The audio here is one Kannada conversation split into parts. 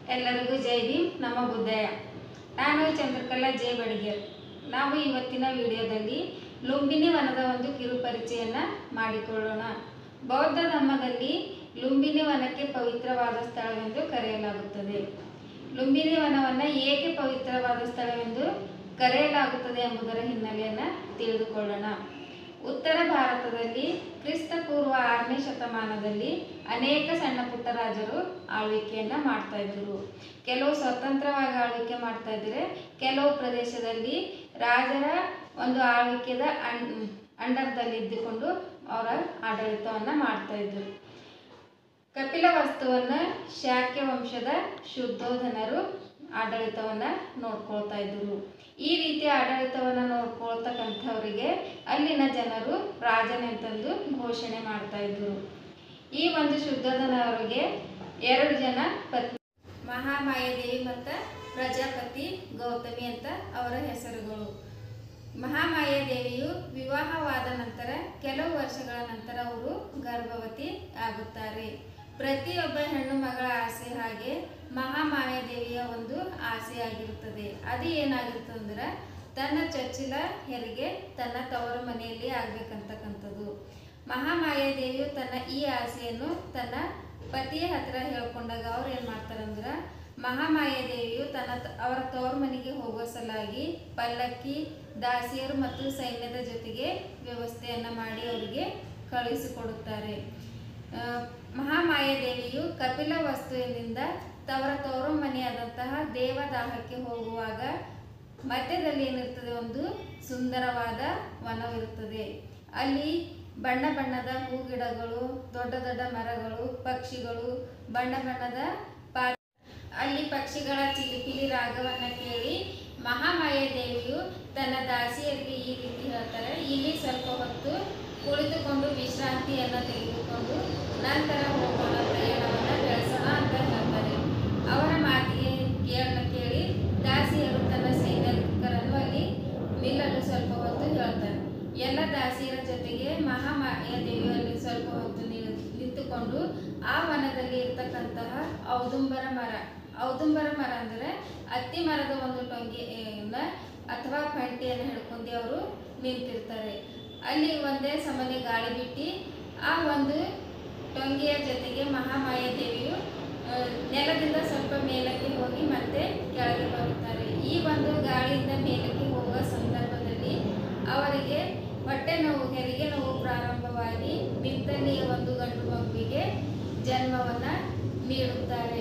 ಎಲ್ಲರಿಗೂ ಜೈ ಭೀಮ್ ನಮ್ಮ ಬುದ್ಧಯ್ಯ ನಾನು ಚಂದ್ರಕಲಾ ಜೈ ಬಡಿಗೇರ್ ನಾವು ಇವತ್ತಿನ ವಿಡಿಯೋದಲ್ಲಿ ಲುಂಬಿನಿ ವನದ ಒಂದು ಕಿರು ಪರಿಚಯನ ಮಾಡಿಕೊಳ್ಳೋಣ ಬೌದ್ಧ ಧರ್ಮದಲ್ಲಿ ಲುಂಬಿನಿ ವನಕ್ಕೆ ಪವಿತ್ರವಾದ ಸ್ಥಳವೆಂದು ಕರೆಯಲಾಗುತ್ತದೆ ಲುಂಬಿನಿ ವನವನ್ನು ಏಕೆ ಪವಿತ್ರವಾದ ಸ್ಥಳವೆಂದು ಕರೆಯಲಾಗುತ್ತದೆ ಎಂಬುದರ ಹಿನ್ನೆಲೆಯನ್ನು ತಿಳಿದುಕೊಳ್ಳೋಣ ಉತ್ತರ ಭಾರತದಲ್ಲಿ ಕ್ರಿಸ್ತ ಪೂರ್ವ ಆರನೇ ಶತಮಾನದಲ್ಲಿ ಅನೇಕ ಸಣ್ಣ ಪುಟ್ಟ ರಾಜರು ಆಳ್ವಿಕೆಯನ್ನ ಮಾಡ್ತಾ ಇದ್ರು ಕೆಲವು ಸ್ವತಂತ್ರವಾಗಿ ಆಳ್ವಿಕೆ ಮಾಡ್ತಾ ಇದ್ರೆ ಕೆಲವು ಪ್ರದೇಶದಲ್ಲಿ ರಾಜರ ಒಂದು ಆಳ್ವಿಕೆದ ಅನ್ ಅಂಡರ್ದಲ್ಲಿ ಇದ್ದುಕೊಂಡು ಅವರ ಆಡಳಿತವನ್ನ ಮಾಡ್ತಾ ಇದ್ರು ಕಪಿಲ ವಸ್ತುವನ್ನ ಶಾಕ್ಯ ವಂಶದ ಶುದ್ಧೋಧನರು ಆಡಳಿತವನ್ನ ನೋಡ್ಕೊಳ್ತಾ ಇದ್ರು ಈ ರೀತಿ ಆಡಳಿತವನ್ನ ನೋಡ್ಕೊಳ್ತಕ್ಕಂಥವರಿಗೆ ಅಲ್ಲಿನ ಜನರು ರಾಜನೆಂತಂದು ಘೋಷಣೆ ಮಾಡ್ತಾ ಇದ್ರು ಈ ಒಂದು ಶುದ್ಧೋಧನ ಅವರಿಗೆ ಎರಡು ಜನ ಪತ್ನಿ ಮಹಾಮಾಯಾದೇವಿ ಮತ್ತು ಪ್ರಜಾಪತಿ ಗೌತಮಿ ಅಂತ ಅವರ ಹೆಸರುಗಳು ಮಹಾಮಾಯಾದೇವಿಯು ವಿವಾಹವಾದ ನಂತರ ಕೆಲವು ವರ್ಷಗಳ ನಂತರ ಅವರು ಗರ್ಭವತಿ ಆಗುತ್ತಾರೆ ಪ್ರತಿಯೊಬ್ಬ ಹೆಣ್ಣು ಮಗಳ ಆಸೆ ಹಾಗೆ ಮಹಾಮಾಯಾದೇವಿಯ ಒಂದು ಆಸೆ ಆಗಿರುತ್ತದೆ ಅದು ಏನಾಗಿರ್ತಂದ್ರೆ ತನ್ನ ಚೊಚ್ಚಲ ಹೆರಿಗೆ ತನ್ನ ತವರು ಮನೆಯಲ್ಲಿ ಆಗ್ಬೇಕಂತಕ್ಕಂಥದ್ದು ಮಹಾಮಾಯಾದೇವಿಯು ತನ್ನ ಈ ಆಸೆಯನ್ನು ತನ್ನ ಪತಿಯ ಹತ್ರ ಹೇಳ್ಕೊಂಡಾಗ ಅವ್ರು ಏನು ಮಾಡ್ತಾರಂದ್ರೆ ಮಹಾಮಾಯಾದೇವಿಯು ತನ್ನ ತ- ಅವರ ತವರು ಮನೆಗೆ ಹೋಗುವ ಸಲುವಾಗಿ ಪಲ್ಲಕ್ಕಿ ದಾಸಿಯರು ಮತ್ತು ಸೈನ್ಯದ ಜೊತೆಗೆ ವ್ಯವಸ್ಥೆಯನ್ನು ಮಾಡಿ ಅವರಿಗೆ ಕಳುಹಿಸಿಕೊಡುತ್ತಾರೆ ಆ, ಮಹಾಮಾಯಾದೇವಿಯು ಕಪಿಲ ವಸ್ತುವಿನಿಂದ ತವರ ತವರು ಮನೆಯಾದಂತಹ ದೇವದಾಹಕ್ಕೆ ಹೋಗುವಾಗ ಮಧ್ಯದಲ್ಲಿ ಏನಿರ್ತದೆ ಒಂದು ಸುಂದರವಾದ ವನವಿರುತ್ತದೆ ಅಲ್ಲಿ ಬಣ್ಣ ಬಣ್ಣದ ಹೂಗಿಡಗಳು ದೊಡ್ಡ ದೊಡ್ಡ ಮರಗಳು ಪಕ್ಷಿಗಳು ಬಣ್ಣ ಬಣ್ಣದ ಪಾ ಅಲ್ಲಿ ಪಕ್ಷಿಗಳ ಚಿಲಿಪಿಲಿ ರಾಗವನ್ನ ಕೇಳಿ ಮಹಾಮಾಯ ದೇವಿಯು ತನ್ನ ದಾಸಿಯರಿಗೆ ಈ ರೀತಿ ಹೇಳ್ತಾರೆ ಇಲ್ಲಿ ಸ್ವಲ್ಪ ಹೊತ್ತು ಕುಳಿತುಕೊಂಡು ವಿಶ್ರಾಂತಿಯನ್ನು ತೆಗೆದುಕೊಂಡು ನಂತರ ಹೋಗೋಣ ಪ್ರಯಾಣವನ್ನು ಬೆಳೆಸೋಣ ಅಂತ ಹೇಳ್ತಾರೆ ಅವರ ಮಾತಿಗೆ ಕೇಳನ್ನ ಕೇಳಿ ದಾಸಿಯರು ತನ್ನ ಸೈನಿಕರನ್ನು ಅಲ್ಲಿ ನಿಲ್ಲಲು ಸ್ವಲ್ಪ ಹೊತ್ತು ಹೇಳ್ತಾರೆ ಎಲ್ಲ ದಾಸಿಯರ ಜೊತೆಗೆ ಮಹಾಮಾಯ ದೇವಿಯು ಅಲ್ಲಿ ಸ್ವಲ್ಪ ಹೊತ್ತು ನಿಲ್- ನಿಂತುಕೊಂಡು ಆ ವನದಲ್ಲಿ ಇರ್ತಕ್ಕಂತಹ ಔದುಂಬರ ಮರ ಔದುಂಬರ ಮರ ಅಂದರೆ ಅತ್ತಿ ಮರದ ಒಂದು ಟೊಂಗೆಯನ್ನ ಅಥವಾ ಪಂಟಿಯನ್ನು ಹಿಡ್ಕೊಂಡು ಅವರು ನಿಂತಿರ್ತಾರೆ ಅಲ್ಲಿ ಒಂದೇ ಸಮನೆ ಗಾಳಿ ಬಿಟ್ಟು ಆ ಒಂದು ಟೊಂಗೆಯ ಜೊತೆಗೆ ಮಹಾಮಾಯ ದೇವಿಯು ಆ, ನೆಲದಿಂದ ಸ್ವಲ್ಪ ಮೇಲಕ್ಕೆ ಹೋಗಿ ಮತ್ತೆ ಕೆಳಗೆ ಬರುತ್ತಾರೆ ಈ ಒಂದು ಗಾಳಿಯಿಂದ ಮೇಲಕ್ಕೆ ಹೋಗುವ ಸಂದರ್ಭದಲ್ಲಿ ಅವರಿಗೆ ಹೊಟ್ಟೆ ನೋವು ಹೆರಿಗೆ ನೋವು ಪ್ರಾರಂಭವಾಗಿ ನಿತ್ತನೆಯ ಒಂದು ಗಂಡು ಮಗುವಿಗೆ ಜನ್ಮವನ್ನ ನೀಡುತ್ತಾರೆ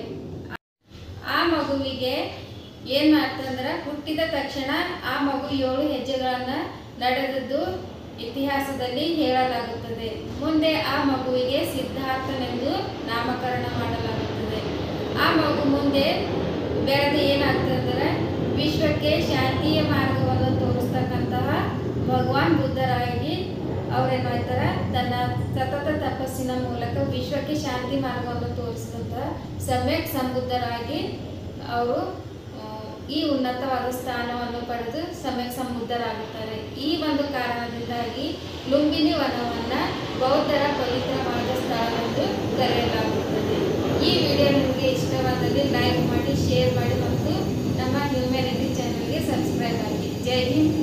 ಆ ಮಗುವಿಗೆ ಏನ್ ಮಾಡ್ತಂದ್ರೆ ಹುಟ್ಟಿದ ತಕ್ಷಣ ಆ ಮಗು ಏಳು ಹೆಜ್ಜೆಗಳನ್ನ ನಡೆದದ್ದು ಇತಿಹಾಸದಲ್ಲಿ ಹೇಳಲಾಗುತ್ತದೆ ಮುಂದೆ ಆ ಮಗುವಿಗೆ ಸಿದ್ಧಾರ್ಥನೆಂದು ನಾಮಕರಣ ಮಾಡಲಾಗುತ್ತದೆ ಆ ಮಗು ಮುಂದೆ ಬೆಳೆದು ಏನಾಗ್ತದಂದ್ರೆ ವಿಶ್ವಕ್ಕೆ ಶಾಂತಿಯ ಮಾರ್ಗವನ್ನು ತೋರಿಸ್ತಕ್ಕಂತಹ ಭಗವಾನ್ ಬುದ್ಧರಾಗಿ ಅವ್ರೇನ್ ಮಾಡ್ತಾರೆ ತನ್ನ ಸತತ ತಪಸ್ಸಿನ ಮೂಲಕ ವಿಶ್ವಕ್ಕೆ ಶಾಂತಿ ಮಾರ್ಗವನ್ನು ತೋರಿಸಿದಂತಹ ಸಮ್ಯಕ್ ಸಂಬುದ್ಧರಾಗಿ ಅವರು ಆ, ಈ ಉನ್ನತವಾದ ಸ್ಥಾನವನ್ನು ಪಡೆದು ಸಮ್ಯಕ್ ಸಂಬುದ್ಧರಾಗುತ್ತಾರೆ ಈ ಒಂದು ಕಾರಣದಿಂದಾಗಿ ಲುಂಬಿನಿ ವನವನ್ನ ಬೌದ್ಧರ ಪವಿತ್ರವಾದ ಸ್ಥಳವೆಂದು ಕರೆಯಲಾಗುತ್ತದೆ ಈ ವಿಡಿಯೋ ನಿಮಗೆ ಇಷ್ಟವಾದಲ್ಲಿ ಲೈಕ್ ಮಾಡಿ ಶೇರ್ ಮಾಡಿ ಮತ್ತು ನಮ್ಮ ಹ್ಯೂಮ್ಯಾನಿಟಿ ಚಾನಲ್ಗೆ ಸಬ್ಸ್ಕ್ರೈಬ್ ಆಗಿ ಜೈ ಹಿಂದ್